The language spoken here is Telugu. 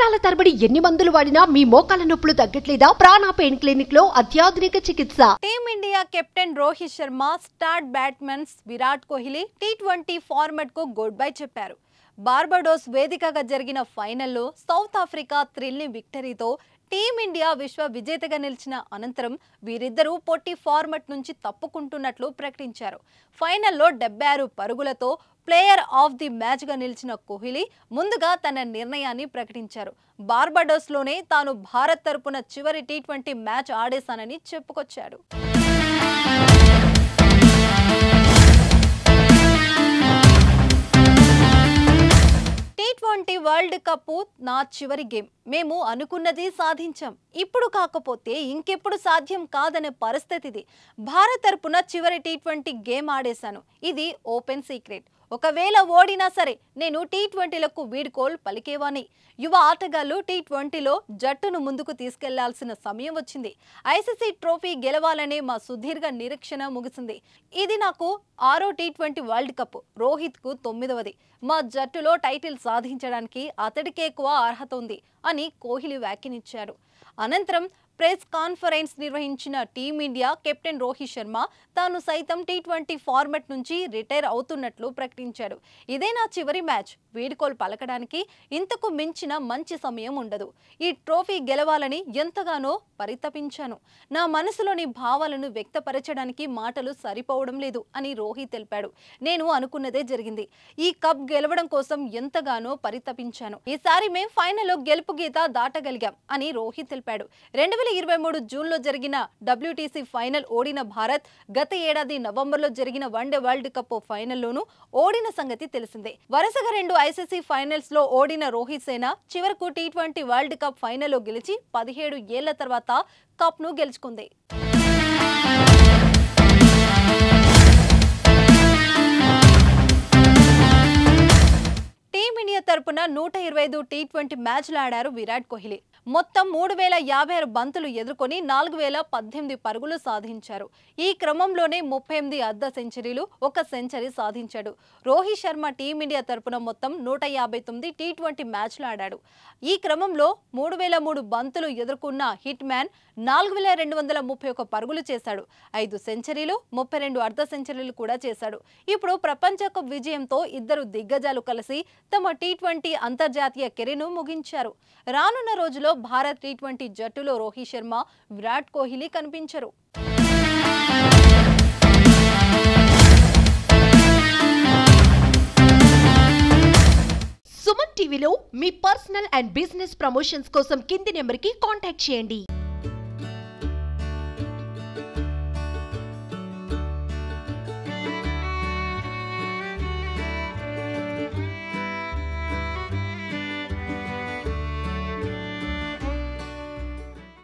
సంవత్సరాల తరబడి ఎన్ని మందులు వాడినా మీ మోకాల నొప్పులు తగ్గట్లేదా ప్రాణ పెయిన్ క్లినిక్ లో అత్యాధునిక చికిత్స team India captain Rohit Sharma star batsmens Virat Kohli T twenty format కు గుడ్ బై చెప్పారు బార్బడోస్ వేదికగా జరిగిన ఫైనల్లో సౌత్ ఆఫ్రికా థ్రిల్ని విక్టరీతో టీమిండియా విశ్వ విజేతగా నిలిచిన అనంతరం వీరిద్దరూ పొట్టి ఫార్మట్ నుంచి తప్పుకుంటున్నట్లు ప్రకటించారు ఫైనల్లో డెబ్బై ఆరు పరుగులతో ప్లేయర్ ఆఫ్ ది మ్యాచ్గా నిలిచిన కోహ్లీ ముందుగా తన నిర్ణయాన్ని ప్రకటించారు బార్బడోస్లోనే తాను భారత్ తరపున చివరి టీ ట్వంటీ మ్యాచ్ ఆడేశానని చెప్పుకొచ్చాడు టీ ట్వంటీ వరల్డ్ కప్ నా చివరి గేమ్ మేము అనుకున్నది సాధించాం ఇప్పుడు కాకపోతే ఇంకెప్పుడు సాధ్యం కాదనే పరిస్థితి ఇది భారత్ తరపున చివరి టీ ట్వంటీ గేమ్ ఆడేశాను ఇది ఓపెన్ సీక్రెట్ ఒకవేళ ఓడినా సరే నేను టీ ట్వంటీలకు వీడ్కోల్ పలికేవాని యువ ఆటగాళ్లు టీ ట్వంటీలో జట్టును ముందుకు తీసుకెళ్లాల్సిన సమయం వచ్చింది ఐసీసీ ట్రోఫీ గెలవాలనే మా సుదీర్ఘ నిరీక్షణ ముగిసింది ఇది నాకు ఆరో T twenty world cup Rohit కు తొమ్మిదవది మా జట్టులో టైటిల్ సాధించడానికి అతడికే ఎక్కువ అర్హత ఉంది అని కోహ్లీ వ్యాఖ్యానించారు అనంతరం ప్రెస్ కాన్ఫరెన్స్ నిర్వహించిన టీమిండియా కెప్టెన్ రోహిత్ శర్మ తాను సైతం టీ ట్వంటీ ఫార్మెట్ నుంచి రిటైర్ అవుతున్నట్లు ప్రకటించాడు ఇదే నా చివరి మ్యాచ్ వీడ్కోలు పలకడానికి ఇంతకు మించిన మంచి సమయం ఉండదు ఈ ట్రోఫీ గెలవాలని ఎంతగానో పరితపించాను నా మనసులోని భావాలను వ్యక్తపరచడానికి మాటలు సరిపోవడం లేదు అని రోహిత్ తెలిపాడు నేను అనుకున్నదే జరిగింది ఈ కప్ గెలవడం కోసం ఎంతగానో పరితపించాను ఈసారి మేం ఫైనల్లో గెలుపు గీత దాటగలిగాం అని రోహిత్ తెలిపాడు రెండు వేల ఇరవై మూడు జూన్లో జరిగిన డబ్ల్యూటీసీ ఫైనల్ ఓడిన భారత్ గత ఏడాది నవంబర్లో జరిగిన వన్డే వరల్డ్ కప్ ఫైనల్లోనూ ఓడిన సంగతి తెలిసిందే వరుసగా రెండు ఐసీసీ ఫైనల్స్ లో ఓడిన రోహిత్ సేన చివరకు టీ ట్వంటీ వరల్డ్ కప్ ఫైనల్లో గెలిచి పదిహేడు ఏళ్ల తర్వాత కప్ ను గెలుచుకుంది టీమిండియా తరపున నూట ఇరవై ఐదు టీ ట్వంటీ మ్యాచ్లు ఆడారు విరాట్ కోహ్లీ మొత్తం మూడు వేల యాభై ఆరు బంతులు ఎదుర్కొని నాలుగు వేల పద్దెనిమిది పరుగులు సాధించారు ఈ క్రమంలోనే ముప్పై ఎనిమిది అర్ధ సెంచరీలు ఒక సెంచరీ సాధించాడు రోహిత్ శర్మ టీమిండియా తరపున మొత్తం నూట యాభై తొమ్మిది టీ ట్వంటీ మ్యాచ్లు ఆడాడు ఈ క్రమంలో మూడు వేల మూడు బంతులు ఎదుర్కొన్న హిట్ మ్యాన్ నాలుగు వేల రెండు వందల ముప్పై ఒక పరుగులు చేశాడు ఐదు సెంచరీలు ముప్పై రెండు అర్ధ సెంచరీలు కూడా చేశాడు ఇప్పుడు ప్రపంచ కప్ విజయంతో ఇద్దరు దిగ్గజాలు కలిసి తమ టీ ట్వంటీ అంతర్జాతీయ కెరీర్ను ముగించారు రానున్న రోజుల్లో భారత్ టీ ట్వంటీ జట్టులో రోహిత్ శర్మ విరాట్ కోహ్లీ కనిపించరు సుమన్ టీవీలో మీ పర్సనల్ అండ్ బిజినెస్ ప్రమోషన్స్ కోసం కింది నెంబర్ కి కాంటాక్ట్ చేయండి